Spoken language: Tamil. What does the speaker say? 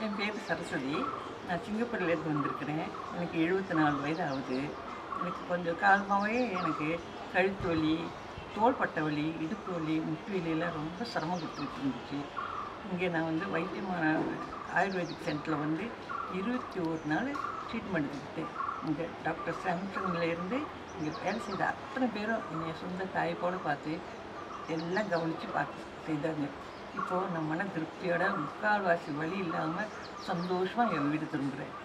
என் பேர் சரஸ்வதி நான் சிங்கப்பூர்லேருந்து வந்திருக்கிறேன் எனக்கு எழுபத்தி நாலு வயது ஆகுது எனக்கு கொஞ்சம் காலமாகவே எனக்கு கழுத்து வலி தோள்பட்டை வலி இடுப்பு வலி முட்டு வலியெல்லாம் ரொம்ப சிரமம் கொடுத்துட்டு இருந்துச்சு இங்கே நான் வந்து வைத்தியமான ஆயுர்வேதிக் சென்டரில் வந்து இருபத்தி ஒரு நாள் ட்ரீட்மெண்ட் எடுத்துக்கிட்டேன் இங்கே டாக்டர் சாம்சங்லேருந்து இங்கே வேலை செய்த அத்தனை பேரும் என்னை சொந்த தாயை போல பார்த்து எல்லாம் கவனித்து பார்த்து செய்தாங்க இப்போது நான் மன திருப்தியோட முக்கால்வாசி வழி இல்லாமல் சந்தோஷமாக என் வீடு திரும்புகிறேன்